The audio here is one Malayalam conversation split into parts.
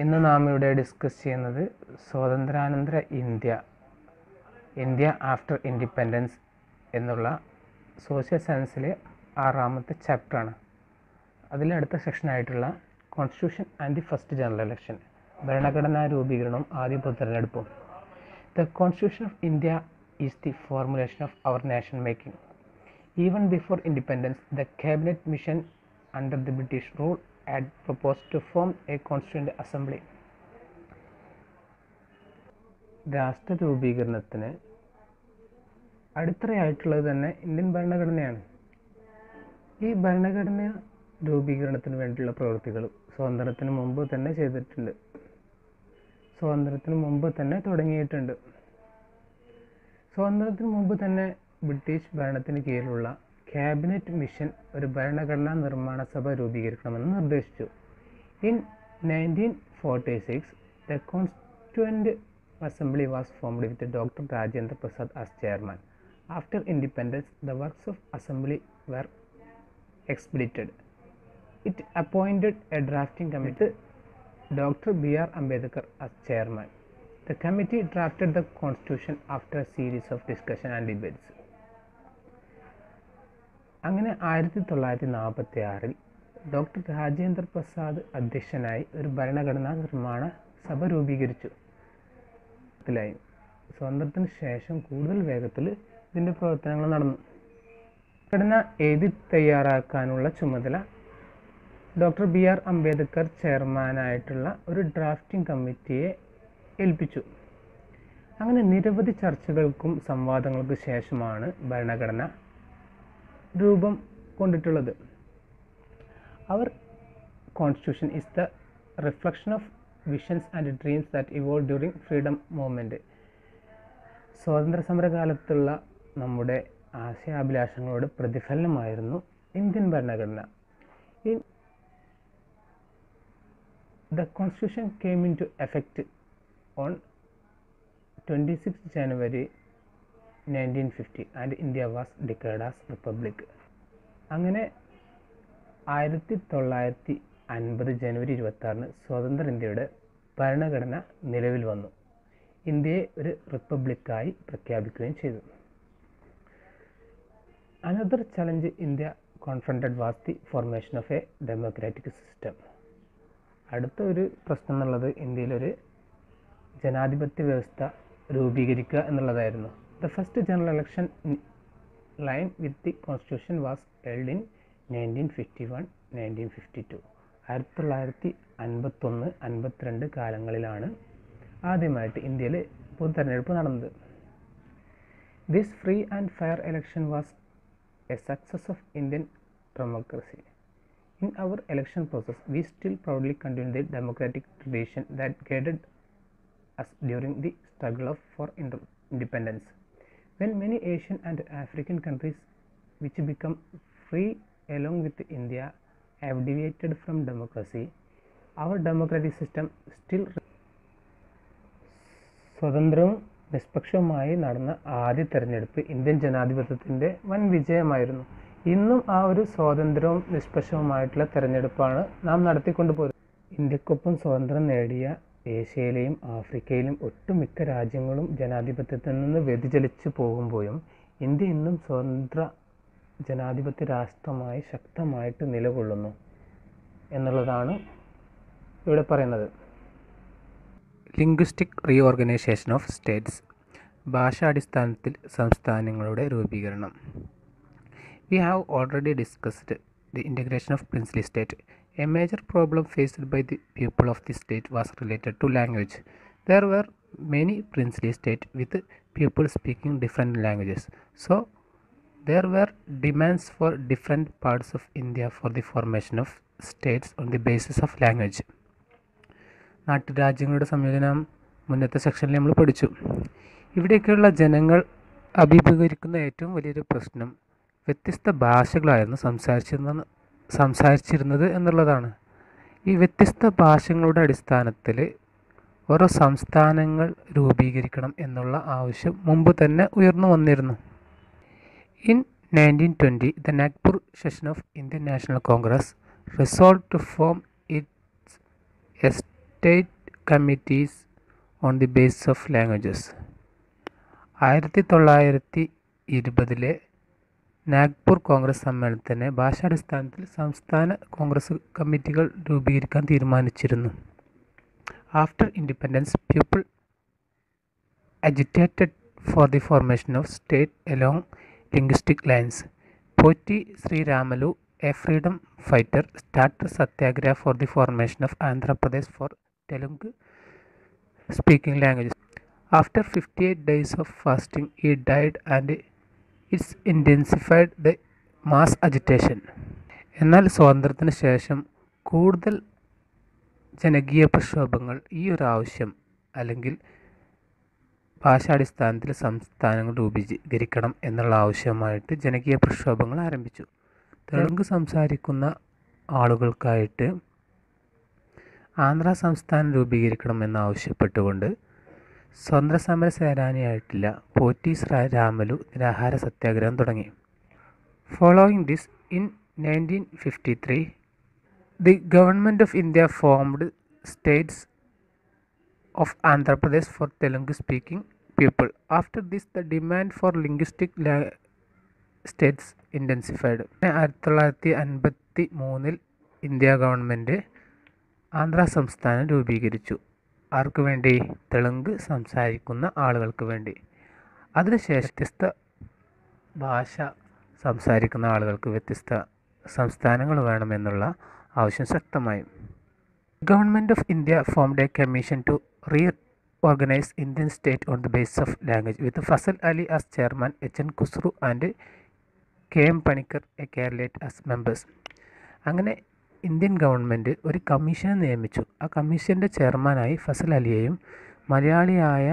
ഇന്ന് നാം ഇവിടെ ഡിസ്കസ് ചെയ്യുന്നത് സ്വാതന്ത്ര്യാനന്തര ഇന്ത്യ ഇന്ത്യ ആഫ്റ്റർ ഇൻഡിപെൻഡൻസ് എന്നുള്ള സോഷ്യൽ സയൻസിലെ ആറാമത്തെ ചാപ്റ്ററാണ് അതിലെ അടുത്ത സെക്ഷനായിട്ടുള്ള constitution and the first general election ഭരണഘടനാ രൂപീകരണവും ആദ്യ പൊതുതെരഞ്ഞെടുപ്പും the constitution of India is the formulation of our nation making even before independence the cabinet mission under the British rule had proposed to form a constituent assembly. രാഷ്ട്ര രൂപീകരണത്തിന് അടിത്തറയായിട്ടുള്ളത് തന്നെ ഇന്ത്യൻ ഭരണഘടനയാണ് ഈ ഭരണഘടന രൂപീകരണത്തിന് വേണ്ടിയുള്ള പ്രവൃത്തികൾ സ്വാതന്ത്ര്യത്തിന് മുമ്പ് തന്നെ ചെയ്തിട്ടുണ്ട് സ്വാതന്ത്ര്യത്തിന് മുമ്പ് തന്നെ തുടങ്ങിയിട്ടുണ്ട് സ്വാതന്ത്ര്യത്തിന് മുമ്പ് തന്നെ ബ്രിട്ടീഷ് ഭരണത്തിന് കീഴിലുള്ള ക്യാബിനറ്റ് മിഷൻ ഒരു ഭരണഘടനാ നിർമ്മാണ സഭ രൂപീകരിക്കണമെന്ന് നിർദ്ദേശിച്ചു in nineteen forty six the constituent assembly was formed with doctor Rajendra Prasad as chairman after independence the works of assembly were expedited it appointed a drafting committee doctor B R Ambedkar as chairman the committee drafted the constitution after a series of discussion and debates അങ്ങനെ ആയിരത്തി തൊള്ളായിരത്തി നാൽപ്പത്തി ആറിൽ ഡോക്ടർ രാജേന്ദ്ര പ്രസാദ് അധ്യക്ഷനായി ഒരു ഭരണഘടനാ നിർമ്മാണ സഭ രൂപീകരിച്ചു ത്തിലായി സ്വാതന്ത്ര്യത്തിന് ശേഷം കൂടുതൽ വേഗത്തിൽ ഇതിൻ്റെ പ്രവർത്തനങ്ങൾ നടന്നു ഘടന എഴുതി തയ്യാറാക്കാനുള്ള ചുമതല ഡോക്ടർ ബി ആർ അംബേദ്കർ ചെയർമാനായിട്ടുള്ള ഒരു ഡ്രാഫ്റ്റിംഗ് കമ്മിറ്റിയെ ഏൽപ്പിച്ചു അങ്ങനെ നിരവധി ചർച്ചകൾക്കും സംവാദങ്ങൾക്കും ശേഷമാണ് ഭരണഘടന രൂപം കൊണ്ടിട്ടുള്ളത് our constitution is the reflection of visions and dreams that evolve during freedom movement സ്വാതന്ത്ര്യ സമരകാലത്തുള്ള നമ്മുടെ ആശയാഭിലാഷങ്ങളോട് പ്രതിഫലനമായിരുന്നു ഇന്ത്യൻ ഭരണഘടന in the constitution came into effect on twenty six January nineteen fifty and India was declared as republic അങ്ങനെ ആയിരത്തി തൊള്ളായിരത്തി അൻപത് ജനുവരി ഇരുപത്തി ആറിന് സ്വതന്ത്ര ഇന്ത്യയുടെ ഭരണഘടന നിലവിൽ വന്നു ഇന്ത്യയെ ഒരു റിപ്പബ്ലിക്കായി പ്രഖ്യാപിക്കുകയും ചെയ്തു another challenge India confronted was the formation of a democratic system അടുത്ത ഒരു പ്രശ്നം എന്നുള്ളത് ഇന്ത്യയിലൊരു ജനാധിപത്യ വ്യവസ്ഥ രൂപീകരിക്കുക എന്നുള്ളതായിരുന്നു The first general election in line with the constitution was held in 1951-1952. ആയിരത്തി തൊള്ളായിരത്തി അൻപത്തൊന്ന് അൻപത്തിരണ്ട് കാലങ്ങളിലാണ് ആദ്യമായിട്ട് ഇന്ത്യയിൽ പൊതു തെരഞ്ഞെടുപ്പ് നടന്നത് this free and fair election was a success of Indian democracy in our election process we still proudly continue the democratic tradition that guided us during the struggle of for independence when many Asian and African countries which become free along with India have deviated from democracy, our democratic system still സ്വതന്ത്രവും നിഷ്പക്ഷവുമായി നടന്ന ആദ്യ തെരഞ്ഞെടുപ്പ് ഇന്ത്യൻ ജനാധിപത്യത്തിൻ്റെ വൻ വിജയമായിരുന്നു ഇന്നും ആ ഒരു സ്വാതന്ത്ര്യവും നിഷ്പക്ഷവുമായിട്ടുള്ള തെരഞ്ഞെടുപ്പാണ് നാം നടത്തിക്കൊണ്ടു പോരുന്നത് ഇന്ത്യക്കൊപ്പം സ്വാതന്ത്ര്യം നേടിയ ഏഷ്യയിലെയും ആഫ്രിക്കയിലും ഒട്ടുമിക്ക രാജ്യങ്ങളും ജനാധിപത്യത്തിൽ നിന്ന് വ്യതിചലിച്ചു പോകുമ്പോഴും ഇന്ത്യ ഇന്നും സ്വതന്ത്ര ജനാധിപത്യ രാഷ്ട്രമായി ശക്തമായിട്ട് നിലകൊള്ളുന്നു എന്നുള്ളതാണ് ഇവിടെ പറയുന്നത് ലിംഗ്വിസ്റ്റിക് റീഓർഗനൈസേഷൻ ഓഫ് സ്റ്റേറ്റ്സ് ഭാഷാടിസ്ഥാനത്തിൽ സംസ്ഥാനങ്ങളുടെ രൂപീകരണം we have already discussed the integration of princely state A major problem faced by the people of the state was related to language. There were many princely states with people speaking different languages. So, there were demands for different parts of India for the formation of states on the basis of language. നാട്ടുരാജ്യങ്ങളുടെ സംയോജനം മുന്നത്തെ സെക്ഷനിൽ നമ്മൾ പഠിച്ചു ഇവിടെയൊക്കെയുള്ള ജനങ്ങൾ അഭിമുഖീകരിക്കുന്ന ഏറ്റവും വലിയൊരു പ്രശ്നം വ്യത്യസ്ത ഭാഷകളായിരുന്നു സംസാരിച്ചിരുന്ന സംസാരിച്ചിരുന്നത് എന്നുള്ളതാണ് ഈ വ്യത്യസ്ത ഭാഷകളുടെ അടിസ്ഥാനത്തിൽ ഓരോ സംസ്ഥാനങ്ങൾ രൂപീകരിക്കണം എന്നുള്ള ആവശ്യം മുമ്പ് തന്നെ ഉയർന്നു വന്നിരുന്നു in nineteen twenty the Nagpur session of Indian National Congress resolve to form its a state committees on the base of languages ആയിരത്തി തൊള്ളായിരത്തി ഇരുപതിലെ നാഗ്പൂർ കോൺഗ്രസ് സമ്മേളനത്തിന് ഭാഷാടിസ്ഥാനത്തിൽ സംസ്ഥാന കോൺഗ്രസ് കമ്മിറ്റികൾ രൂപീകരിക്കാൻ തീരുമാനിച്ചിരുന്നു after independence people agitated for the formation of state along linguistic lines. Poti Sri Ramalu, a freedom fighter, started satyagraha for the formation of Andhra Pradesh for Telugu speaking languages. After 58 days of fasting, he died and it's intensified the mass agitation. എന്നാൽ സ്വാതന്ത്ര്യത്തിന് ശേഷം കൂടുതൽ ജനകീയ പ്രക്ഷോഭങ്ങൾ ഈ ഒരു ആവശ്യം അല്ലെങ്കിൽ ഭാഷാടിസ്ഥാനത്തിൽ സംസ്ഥാനങ്ങൾ രൂപീകരിക്കണം എന്നുള്ള ആവശ്യമായിട്ട് ജനകീയ പ്രക്ഷോഭങ്ങൾ ആരംഭിച്ചു തെലുങ്ക് സംസാരിക്കുന്ന ആളുകൾക്കായിട്ട് ആന്ധ്ര സംസ്ഥാനം രൂപീകരിക്കണം എന്നാവശ്യപ്പെട്ടുകൊണ്ട് സ്വതന്ത്ര സമര സേനാനിയായിട്ടില്ല പോറ്റീസ് രാമലു നിരാഹാര സത്യാഗ്രഹം തുടങ്ങി following this in nineteen fifty three the government of India formed states of Andhra Pradesh for Telugu speaking people. After this, the demand for linguistic la- states intensified. ആയിരത്തി തൊള്ളായിരത്തി അൻപത്തി മൂന്നിൽ ഇന്ത്യ ഗവൺമെൻറ് ആന്ധ്ര സംസ്ഥാനം രൂപീകരിച്ചു ആർക്ക് വേണ്ടി തെലുങ്ക് സംസാരിക്കുന്ന ആളുകൾക്ക് വേണ്ടി അതിനുശേഷം വ്യത്യസ്ത ഭാഷ സംസാരിക്കുന്ന ആളുകൾക്ക് വ്യത്യസ്ത സംസ്ഥാനങ്ങൾ വേണമെന്നുള്ള ആവശ്യം ശക്തമായി government of India formed a commission to reorganize Indian state on the basis of language with Fasal Ali as chairman, H.N. Kusru and K M Panikkar a Keralite as members അങ്ങനെ ഇന്ത്യൻ ഗവൺമെൻറ് ഒരു കമ്മീഷനെ നിയമിച്ചു ആ കമ്മീഷൻ്റെ ചെയർമാനായി ഫസൽ അലിയെയും മലയാളിയായ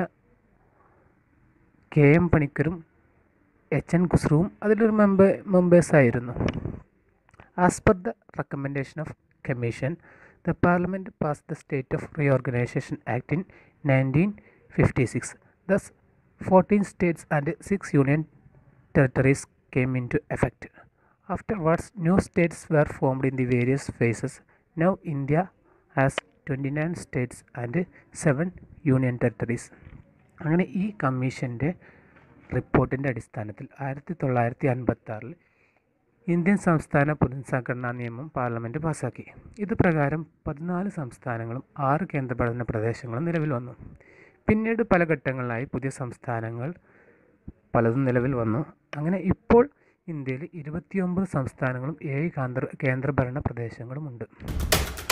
കെ എം പണിക്കരും എച്ച് എൻ ഖുസ്രുവും അതിലൊരു മെമ്പർ മെമ്പേഴ്സായിരുന്നു as per the recommendation of commission the Parliament passed the State of Reorganization Act in 1956. Thus, 14 states and 6 union territories came into effect. Afterwards, new states were formed in the various phases. Now, India has 29 states and 7 union territories. അങ്ങനെ ഈ കമ്മീഷൻ്റെ റിപ്പോർട്ടിൻ്റെ അടിസ്ഥാനത്തിൽ ആയിരത്തി തൊള്ളായിരത്തി അൻപത്തി ആറിൽ ഇന്ത്യൻ സംസ്ഥാന പുനഃസംഘടനാ നിയമം പാർലമെൻറ്റ് പാസാക്കി ഇത് പ്രകാരം പതിനാല് സംസ്ഥാനങ്ങളും ആറ് കേന്ദ്രഭരണ പ്രദേശങ്ങളും നിലവിൽ വന്നു പിന്നീട് പല ഘട്ടങ്ങളിലായി പുതിയ സംസ്ഥാനങ്ങൾ പലതും നിലവിൽ വന്നു അങ്ങനെ ഇപ്പോൾ ഇന്ത്യയിൽ ഇരുപത്തിയൊമ്പത് സംസ്ഥാനങ്ങളും ഏഴ് കേന്ദ്ര കേന്ദ്രഭരണ പ്രദേശങ്ങളുമുണ്ട്